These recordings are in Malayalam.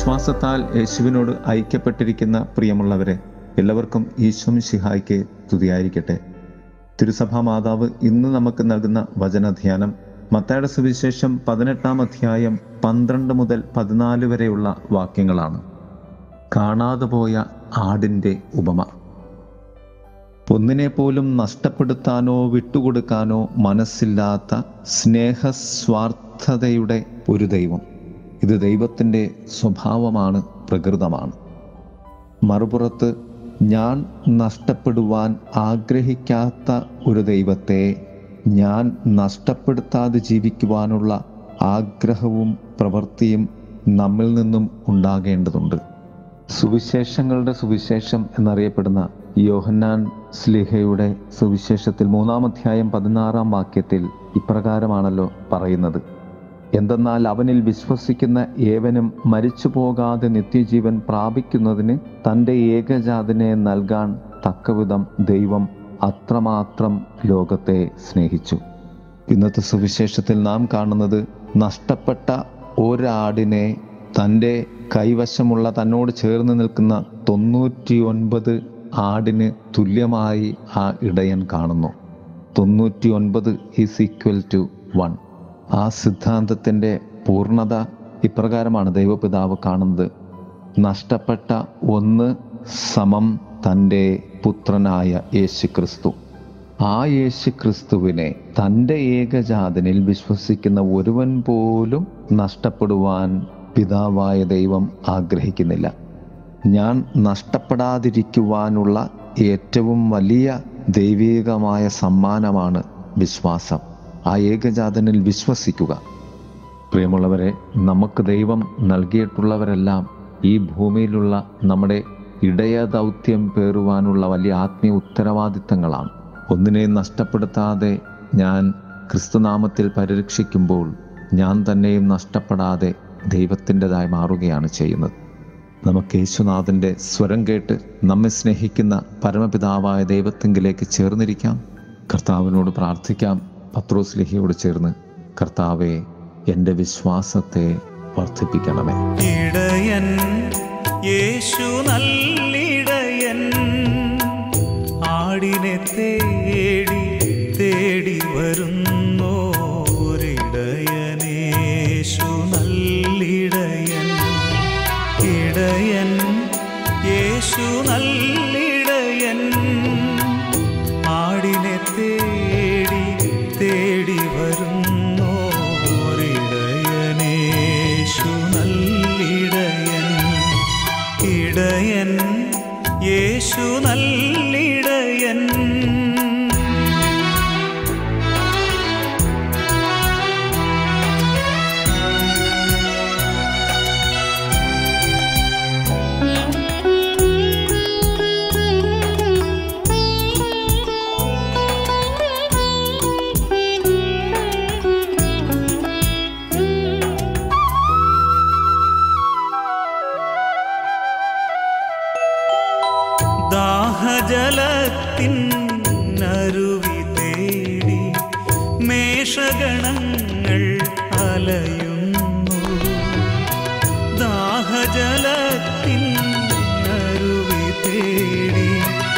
വിശ്വാസത്താൽ യേശുവിനോട് ഐക്യപ്പെട്ടിരിക്കുന്ന പ്രിയമുള്ളവരെ എല്ലാവർക്കും ഈശ്വം ശിഹായ്ക്ക് തുതിയായിരിക്കട്ടെ തിരുസഭാ മാതാവ് ഇന്ന് നമുക്ക് നൽകുന്ന വചനധ്യാനം മത്തായുടെ സുവിശേഷം പതിനെട്ടാം അധ്യായം പന്ത്രണ്ട് മുതൽ പതിനാല് വരെയുള്ള വാക്യങ്ങളാണ് കാണാതെ പോയ ആടിൻ്റെ ഉപമ ഒന്നിനെ പോലും നഷ്ടപ്പെടുത്താനോ വിട്ടുകൊടുക്കാനോ മനസ്സില്ലാത്ത സ്നേഹസ്വാർത്ഥതയുടെ ഒരു ദൈവം ഇത് ദൈവത്തിൻ്റെ സ്വഭാവമാണ് പ്രകൃതമാണ് മറുപുറത്ത് ഞാൻ നഷ്ടപ്പെടുവാൻ ആഗ്രഹിക്കാത്ത ഒരു ദൈവത്തെ ഞാൻ നഷ്ടപ്പെടുത്താതെ ജീവിക്കുവാനുള്ള ആഗ്രഹവും പ്രവൃത്തിയും നമ്മിൽ നിന്നും ഉണ്ടാകേണ്ടതുണ്ട് സുവിശേഷങ്ങളുടെ സുവിശേഷം എന്നറിയപ്പെടുന്ന യോഹന്നാൻ സ്ലിഹയുടെ സുവിശേഷത്തിൽ മൂന്നാം അധ്യായം പതിനാറാം വാക്യത്തിൽ ഇപ്രകാരമാണല്ലോ പറയുന്നത് എന്തെന്നാൽ അവനിൽ വിശ്വസിക്കുന്ന ഏവനും മരിച്ചു പോകാതെ നിത്യജീവൻ പ്രാപിക്കുന്നതിന് തൻ്റെ ഏകജാതിനെ നൽകാൻ തക്കവിധം ദൈവം അത്രമാത്രം ലോകത്തെ സ്നേഹിച്ചു ഇന്നത്തെ സുവിശേഷത്തിൽ നാം കാണുന്നത് നഷ്ടപ്പെട്ട ഒരാടിനെ തൻ്റെ കൈവശമുള്ള തന്നോട് ചേർന്ന് നിൽക്കുന്ന തൊണ്ണൂറ്റി ഒൻപത് ആടിന് തുല്യമായി ആ ഇടയൻ കാണുന്നു തൊണ്ണൂറ്റി ഒൻപത് ഈസ് ഈക്വൽ ടു വൺ ആ സിദ്ധാന്തത്തിൻ്റെ പൂർണ്ണത ഇപ്രകാരമാണ് ദൈവപിതാവ് കാണുന്നത് നഷ്ടപ്പെട്ട ഒന്ന് സമം തൻ്റെ പുത്രനായ യേശു ക്രിസ്തു ആ യേശു ക്രിസ്തുവിനെ തൻ്റെ ഏകജാതനിൽ വിശ്വസിക്കുന്ന ഒരുവൻ പോലും നഷ്ടപ്പെടുവാൻ പിതാവായ ദൈവം ആഗ്രഹിക്കുന്നില്ല ഞാൻ നഷ്ടപ്പെടാതിരിക്കുവാനുള്ള ഏറ്റവും വലിയ ദൈവീകമായ സമ്മാനമാണ് വിശ്വാസം ആ ഏകജാതനിൽ വിശ്വസിക്കുക പ്രിയമുള്ളവരെ നമുക്ക് ദൈവം നൽകിയിട്ടുള്ളവരെല്ലാം ഈ ഭൂമിയിലുള്ള നമ്മുടെ ഇടയ ദൗത്യം പേറുവാനുള്ള വലിയ ആത്മീയ ഉത്തരവാദിത്തങ്ങളാണ് ഒന്നിനെയും നഷ്ടപ്പെടുത്താതെ ഞാൻ ക്രിസ്തുനാമത്തിൽ പരിരക്ഷിക്കുമ്പോൾ ഞാൻ തന്നെയും നഷ്ടപ്പെടാതെ ദൈവത്തിൻ്റെതായി മാറുകയാണ് ചെയ്യുന്നത് നമുക്ക് യേശുനാഥൻ്റെ സ്വരം കേട്ട് നമ്മെ സ്നേഹിക്കുന്ന പരമപിതാവായ ദൈവത്തെങ്കിലേക്ക് ചേർന്നിരിക്കാം കർത്താവിനോട് പ്രാർത്ഥിക്കാം പത്രോസ് ലിഹിയോട് ചേർന്ന് കർത്താവെ എൻ്റെ വിശ്വാസത്തെ വർദ്ധിപ്പിക്കണമേ ഇടയൻ യേശു നല്ലിടയൻ ആടിനെ തേടി തേടി വരുന്നോരിടയനേശു നല്ലിടയൻ ഇടയൻ യേശു നല്ലിടയൻ ആടിനെ തേടി തേടി വരുന്നോരിടയനേശു നല്ലിടയൻ ഇടയൻ യേശു നല്ലിടയൻ ദാഹജലത്തിൻ അരുവി തേടി മേഷഗണങ്ങൾ അലയുന്നു ദാഹജലത്തിൻ അരുവി തേടി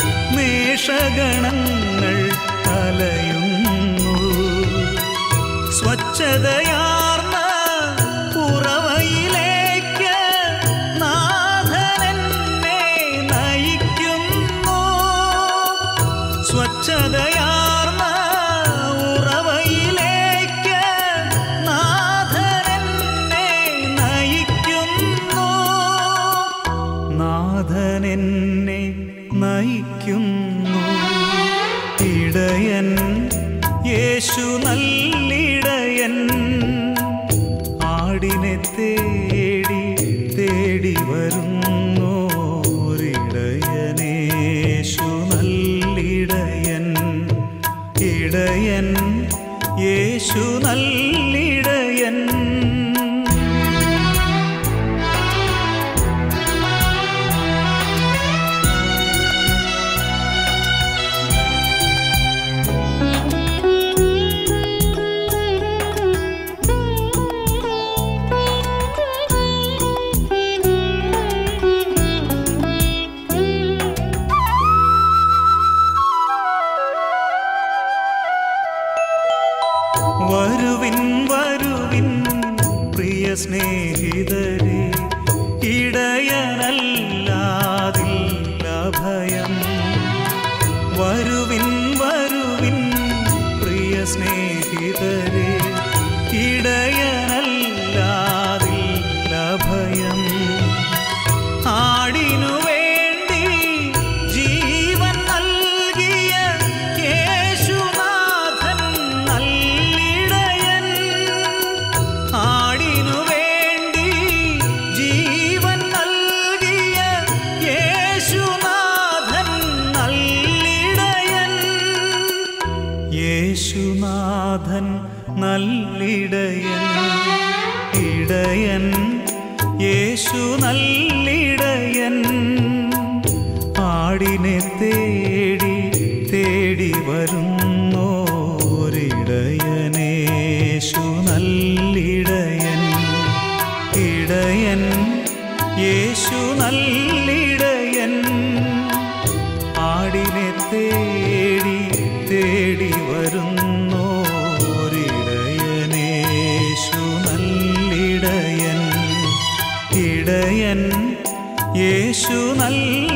മേഷഗണങ്ങൾ അലയുന്നു സ്വച്ഛതയാർന്ന ഉറവയിലേക്ക് നാഥനെന്നെ നയിക്കുന്നു സ്വച്ഛതയാർന്ന ഉറവയിലേക്ക് നാഥനെന്നെ നയിക്കുന്നു നാഥനെന്നെ നയിക്കുന്നു ഇടയൻ യേശു നല്ലിടയൻ ആടിനെ തേടി തേടി വരുന്നോരിടയനേശു നല്ലിടയൻ ഇടയൻ യേശു നല്ലിടയൻ Thank you. വരുവിൻ വരുവിൻ പ്രിയ സ്നേഹിതരെ ഇടയനല്ലാതില്ല ഭയം വരുവിൻ വരുവിൻ പ്രിയ സ്നേഹിതരെ ഇടയനല്ലാതില്ല ഭയം ആടിനു വേണ്ടി ജീവൻ നൽകിയ യേശുനാഥൻ നല്ലിടയൻ ആടിനു വേണ്ടി ജീവൻ നൽകിയ യേശുനാഥൻ നല്ലിടയൻ യേശുനാഥൻ നല്ലിടയൻ ഇടയൻ യേശു നല്ലിടയൻ ആടിനെ തേടി തേടി വരുന്നോരിടയനേശു നല്ലിടയൻ ഇടയൻ യേശു നല്ലിടയൻ ആടിനെ തേടി തേടി വരുന്നോരിടയനേശു നല്ലിടയൻ ഇടയൻ യേശു നല്ല